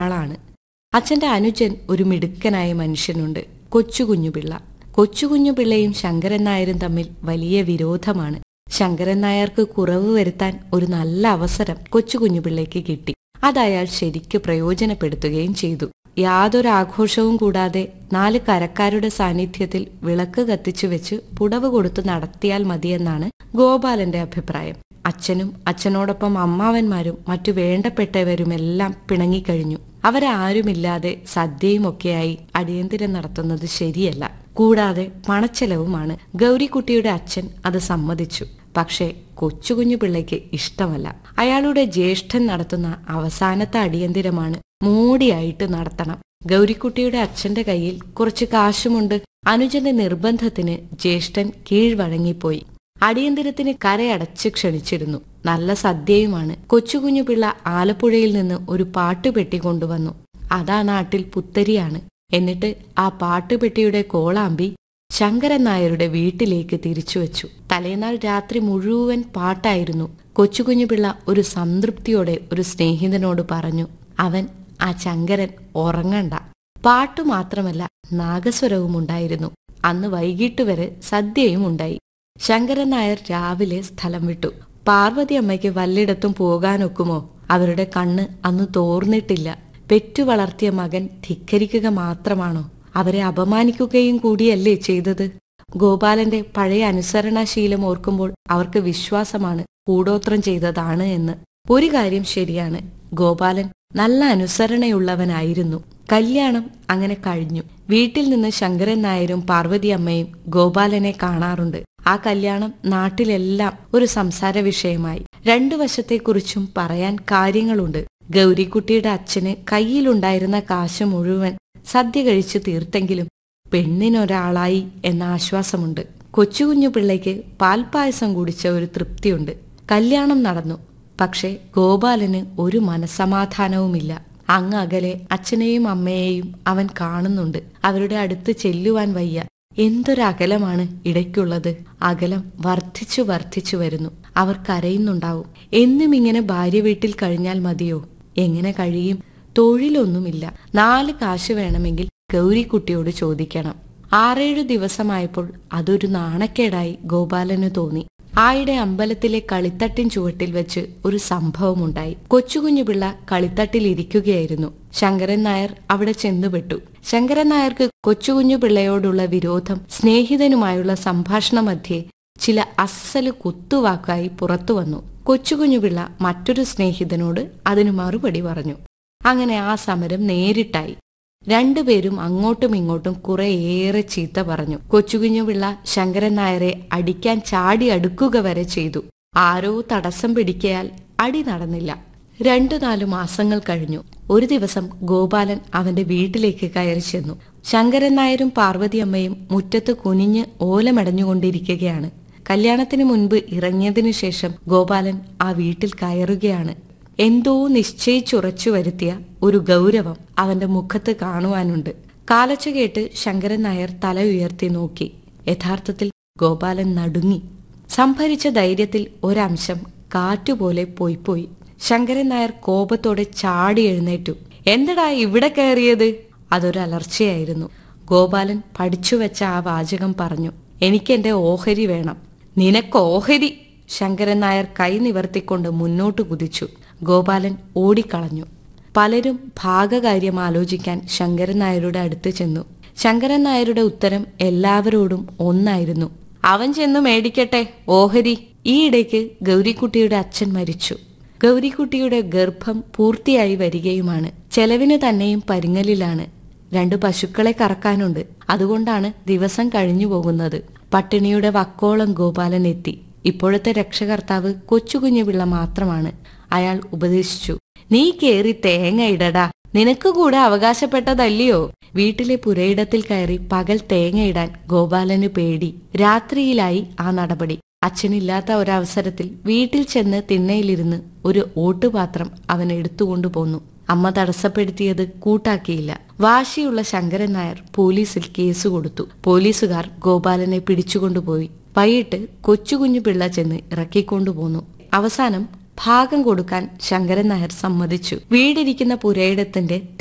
ആളാണ് അച്ഛന്റെ അനുജൻ ഒരു മിടുക്കനായ മനുഷ്യനുണ്ട് കൊച്ചുകുഞ്ഞുപിള്ള കൊച്ചുകുഞ്ഞുപിള്ളയും ശങ്കരൻ നായരും തമ്മിൽ വലിയ വിരോധമാണ് ശങ്കരൻ നായർക്ക് കുറവ് വരുത്താൻ ഒരു നല്ല അവസരം കൊച്ചുകുഞ്ഞുപിള്ളയ്ക്ക് കിട്ടി അതയാൾ ശരിക്ക് പ്രയോജനപ്പെടുത്തുകയും ചെയ്തു യാതൊരു ആഘോഷവും കൂടാതെ നാല് കരക്കാരുടെ സാന്നിധ്യത്തിൽ വിളക്ക് കത്തിച്ചു വെച്ച് പുടവ് കൊടുത്ത് നടത്തിയാൽ മതിയെന്നാണ് ഗോപാലന്റെ അഭിപ്രായം അച്ഛനും അച്ഛനോടൊപ്പം അമ്മാവന്മാരും മറ്റു വേണ്ടപ്പെട്ടവരുമെല്ലാം പിണങ്ങിക്കഴിഞ്ഞു അവരാരുമില്ലാതെ സദ്യയുമൊക്കെയായി അടിയന്തിരം നടത്തുന്നത് ശരിയല്ല കൂടാതെ പണച്ചെലവുമാണ് ഗൗരിക്കുട്ടിയുടെ അച്ഛൻ അത് സമ്മതിച്ചു പക്ഷേ കൊച്ചുകുഞ്ഞു പിള്ളയ്ക്ക് ഇഷ്ടമല്ല അയാളുടെ ജ്യേഷ്ഠൻ നടത്തുന്ന അവസാനത്തെ അടിയന്തിരമാണ് മോടിയായിട്ട് നടത്തണം ഗൗരിക്കുട്ടിയുടെ അച്ഛന്റെ കയ്യിൽ കുറച്ച് കാശുമുണ്ട് അനുജന്റെ നിർബന്ധത്തിന് ജ്യേഷ്ഠൻ കീഴ്വഴങ്ങിപ്പോയി അടിയന്തിരത്തിന് കരയടച്ച് ക്ഷണിച്ചിരുന്നു നല്ല സദ്യയുമാണ് കൊച്ചുകുഞ്ഞു പിള്ള ആലപ്പുഴയിൽ നിന്ന് ഒരു പാട്ടുപെട്ടി കൊണ്ടുവന്നു അതാ നാട്ടിൽ പുത്തരിയാണ് എന്നിട്ട് ആ പാട്ടുപെട്ടിയുടെ കോളാമ്പി ശങ്കരൻ നായരുടെ വീട്ടിലേക്ക് തിരിച്ചുവച്ചു തലേനാൾ രാത്രി മുഴുവൻ പാട്ടായിരുന്നു കൊച്ചുകുഞ്ഞുപിള്ള ഒരു സംതൃപ്തിയോടെ ഒരു സ്നേഹിതനോട് പറഞ്ഞു അവൻ ആ ശങ്കരൻ ഉറങ്ങണ്ട പാട്ടു മാത്രമല്ല നാഗസ്വരവും ഉണ്ടായിരുന്നു അന്ന് വൈകിട്ട് വരെ സദ്യയും ഉണ്ടായി ശങ്കരൻ നായർ രാവിലെ സ്ഥലം വിട്ടു പാർവതി അമ്മയ്ക്ക് വല്ലിടത്തും പോകാനൊക്കുമോ അവരുടെ കണ്ണ് അന്ന് തോർന്നിട്ടില്ല പെറ്റു വളർത്തിയ മകൻ ധിക്കരിക്കുക മാത്രമാണോ അവരെ അപമാനിക്കുകയും കൂടിയല്ലേ ചെയ്തത് ഗോപാലന്റെ പഴയ അനുസരണാശീലം ഓർക്കുമ്പോൾ അവർക്ക് വിശ്വാസമാണ് കൂടോത്രം ചെയ്തതാണ് എന്ന് ഒരു കാര്യം ശരിയാണ് ഗോപാലൻ നല്ല അനുസരണയുള്ളവനായിരുന്നു കല്യാണം അങ്ങനെ കഴിഞ്ഞു വീട്ടിൽ നിന്ന് ശങ്കരൻ നായരും പാർവതി അമ്മയും ഗോപാലനെ കാണാറുണ്ട് ആ കല്യാണം നാട്ടിലെല്ലാം ഒരു സംസാര വിഷയമായി രണ്ടു വശത്തെക്കുറിച്ചും പറയാൻ കാര്യങ്ങളുണ്ട് ഗൗരിക്കുട്ടിയുടെ അച്ഛന് കയ്യിലുണ്ടായിരുന്ന കാശ് മുഴുവൻ സദ്യ കഴിച്ചു തീർത്തെങ്കിലും പെണ്ണിനൊരാളായി എന്ന ആശ്വാസമുണ്ട് കൊച്ചുകുഞ്ഞു പിള്ളയ്ക്ക് പാൽപ്പായസം കുടിച്ച ഒരു തൃപ്തിയുണ്ട് കല്യാണം നടന്നു പക്ഷേ ഗോപാലന് ഒരു മനസമാധാനവുമില്ല അങ്ങ് അകലെ അച്ഛനെയും അമ്മയെയും അവൻ കാണുന്നുണ്ട് അവരുടെ അടുത്ത് ചെല്ലുവാൻ വയ്യ എന്തൊരകലമാണ് ഇടയ്ക്കുള്ളത് അകലം വർദ്ധിച്ചു വർദ്ധിച്ചു വരുന്നു അവർ കരയുന്നുണ്ടാവും എന്നും ഇങ്ങനെ ഭാര്യ വീട്ടിൽ കഴിഞ്ഞാൽ മതിയോ എങ്ങനെ കഴിയും തൊഴിലൊന്നുമില്ല നാല് കാശ് വേണമെങ്കിൽ ഗൗരിക്കുട്ടിയോട് ചോദിക്കണം ആറേഴു ദിവസമായപ്പോൾ അതൊരു നാണക്കേടായി ഗോപാലന് തോന്നി ആയിടെ അമ്പലത്തിലെ കളിത്തട്ടിൻ ചുവട്ടിൽ വെച്ച് ഒരു സംഭവമുണ്ടായി കൊച്ചുകുഞ്ഞുപിള്ള കളിത്തട്ടിൽ ഇരിക്കുകയായിരുന്നു ശങ്കരൻ നായർ അവിടെ ചെന്നുപെട്ടു ശങ്കരൻ നായർക്ക് കൊച്ചുകുഞ്ഞു പിള്ളയോടുള്ള വിരോധം സ്നേഹിതനുമായുള്ള സംഭാഷണ മധ്യേ ചില അസ്സല് കുത്തുവാക്കായി പുറത്തു വന്നു കൊച്ചുകുഞ്ഞുപിള്ള മറ്റൊരു സ്നേഹിതനോട് അതിനു മറുപടി പറഞ്ഞു അങ്ങനെ ആ സമരം നേരിട്ടായി രണ്ടുപേരും അങ്ങോട്ടും ഇങ്ങോട്ടും കുറെ ഏറെ ചീത്ത പറഞ്ഞു കൊച്ചുകുഞ്ഞുപിള്ള ശങ്കരൻ നായരെ അടിക്കാൻ ചാടി അടുക്കുക വരെ ചെയ്തു ആരോ തടസ്സം പിടിക്കയാൽ അടി നടന്നില്ല രണ്ടു നാലു മാസങ്ങൾ കഴിഞ്ഞു ഒരു ദിവസം ഗോപാലൻ അവന്റെ വീട്ടിലേക്ക് കയറി ചെന്നു ശങ്കരൻ നായരും പാർവതിയമ്മയും മുറ്റത്ത് കുനിഞ്ഞ് ഓലമടഞ്ഞുകൊണ്ടിരിക്കുകയാണ് കല്യാണത്തിന് മുൻപ് ഇറങ്ങിയതിനു ശേഷം ഗോപാലൻ ആ വീട്ടിൽ കയറുകയാണ് എന്തോ നിശ്ചയിച്ചുറച്ചു വരുത്തിയ ഒരു ഗൗരവം അവന്റെ മുഖത്ത് കാണുവാനുണ്ട് കാലച്ചു കേട്ട് ശങ്കരൻ നായർ തല ഉയർത്തി നോക്കി യഥാർത്ഥത്തിൽ ഗോപാലൻ നടുങ്ങി സംഭരിച്ച ധൈര്യത്തിൽ ഒരംശം കാറ്റുപോലെ പോയിപ്പോയി ശങ്കരൻ നായർ കോപത്തോടെ ചാടി എഴുന്നേറ്റു എന്തടാ ഇവിടെ കയറിയത് അതൊരലർച്ചയായിരുന്നു ഗോപാലൻ പഠിച്ചുവെച്ച ആ വാചകം പറഞ്ഞു എനിക്കെന്റെ ഓഹരി വേണം നിനക്ക് ഓഹരി ശങ്കരൻ നായർ കൈ നിവർത്തിക്കൊണ്ട് മുന്നോട്ട് കുതിച്ചു ഗോപാലൻ ഓടിക്കളഞ്ഞു പലരും ഭാഗകാര്യം ആലോചിക്കാൻ ശങ്കരൻ നായരുടെ അടുത്ത് ചെന്നു ശങ്കരൻ നായരുടെ ഉത്തരം എല്ലാവരോടും ഒന്നായിരുന്നു അവൻ ചെന്നു മേടിക്കട്ടെ ഓഹരി ഈയിടയ്ക്ക് ഗൗരിക്കുട്ടിയുടെ അച്ഛൻ മരിച്ചു ഗൗരിക്കുട്ടിയുടെ ഗർഭം പൂർത്തിയായി വരികയുമാണ് ചെലവിന് തന്നെയും പരിങ്ങലിലാണ് രണ്ടു പശുക്കളെ കറക്കാനുണ്ട് അതുകൊണ്ടാണ് ദിവസം കഴിഞ്ഞു പോകുന്നത് പട്ടിണിയുടെ വക്കോളം ഗോപാലൻ എത്തി ഇപ്പോഴത്തെ രക്ഷകർത്താവ് കൊച്ചുകുഞ്ഞുപിള്ള മാത്രമാണ് അയാൾ ഉപദേശിച്ചു നീ കേറി തേങ്ങ ഇടടാ നിനക്ക് കൂടെ അവകാശപ്പെട്ടതല്ലയോ വീട്ടിലെ പുരയിടത്തിൽ കയറി പകൽ തേങ്ങയിടാൻ ഗോപാലന് പേടി രാത്രിയിലായി ആ നടപടി അച്ഛനില്ലാത്ത ഒരവസരത്തിൽ വീട്ടിൽ ചെന്ന് തിണ്ണയിലിരുന്ന് ഒരു ഓട്ടുപാത്രം അവൻ എടുത്തുകൊണ്ടു പോന്നു അമ്മ തടസ്സപ്പെടുത്തിയത് കൂട്ടാക്കിയില്ല വാശിയുള്ള ശങ്കരൻ നായർ പോലീസിൽ കേസ് കൊടുത്തു പോലീസുകാർ ഗോപാലനെ പിടിച്ചുകൊണ്ടുപോയി വൈകിട്ട് കൊച്ചുകുഞ്ഞു പിള്ള ചെന്ന് ഇറക്കിക്കൊണ്ടുപോന്നു അവസാനം ഭാഗം കൊടുക്കാൻ ശങ്കരൻ നായർ സമ്മതിച്ചു വീടിരിക്കുന്ന പുരയിടത്തിന്റെ